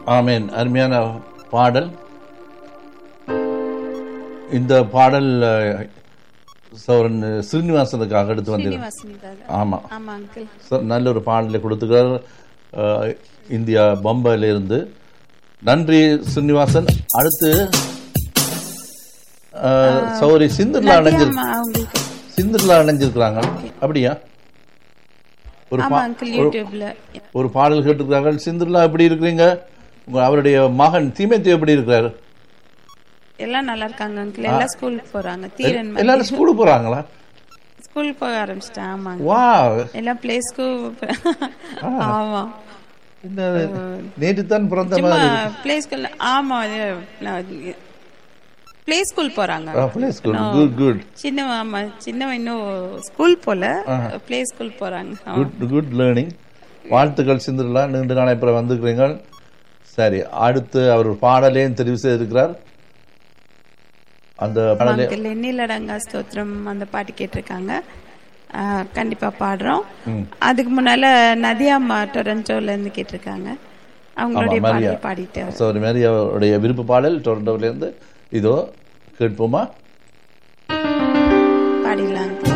ஆமேன் அருமையான பாடல் இந்த பாடல் அஹ், சௌரன் ஸ்ரீனிவாசனுக்காக எடுத்து வந்தீங்க ஸ்ரீனிவாசனுக்காக ஆமா ஆமா அங்கிள் ச- நல்ல ஒரு பாடலை கொடுத்துக்கிறார் அஹ், இந்தியா பம்பாயில இருந்து நன்றி ஸ்ரீனிவாசன் அடுத்து அஹ், சௌரி சிந்தர்லா அடைஞ்சிரு ஆமா அவங்களுக்கு சிந்தர்லா அடைஞ்சிருக்கிறாங்க அப்படியா ஒரு ஆமா பா- அங்கிள் யூடியூப்ல ஒரு பாடல் கேட்டிருக்கிறார்கள் சிந்தர்லா எப்படி இருக்கிறீங்க உங்க அவருடைய மகன் தீமேத்தி எப்படி இருக்கிறாரு எல்லாம் நல்லா இருக்காங்க அங்கிள் எல்லாம் ஸ்கூலுக்கு போறாங்க தீரன் எல்லாரும் ஸ்கூலுக்கு போறாங்களா ஸ்கூல் போக ஆரம்பிச்சிட்டேன் ஆமாங்க வா எல்லாம் பிளே ஸ்கூல் ஆமா என்ன நேற்று தான் பிறந்த சும்மா மாதிரி பிளே ஸ்கூல் ஆமா பிளே ஸ்கூல் போறாங்க பிளே ஸ்கூல் குட் குட் சின்னவன் ஆமா சின்னவன் இன்னும் ஸ்கூல் போல பிளே ஸ்கூல் போறாங்க ஆமா. குட் குட் லேர்னிங் வாழ்த்துக்கள் சிந்தர்லா நீண்ட நாளை அப்புறம் வந்துக்கிறீங்க சரி அடுத்து அவர் ஒரு பாடலையும் தெரிவு செய்திருக்கிறார் அந்த பாடலே அங்கிள் எண்ணிலடங்கா ஸ்தோத்திரம் அந்த பாட்டு கேட்டிருக்காங்க ஆ, கண்டிப்பா பாடுறோம் அதுக்கு முன்னால நதியாம்மா டொரண்டோல இருந்து கேட்டிருக்காங்க அவங்களுடைய ஆமா, மரியா. பாடல் பாடிட்டு ஸோ ஒரு மாதிரி அவருடைய விருப்ப பாடல் டொரண்டோவிலேருந்து இதோ கேட்போமா பாடிடலாம்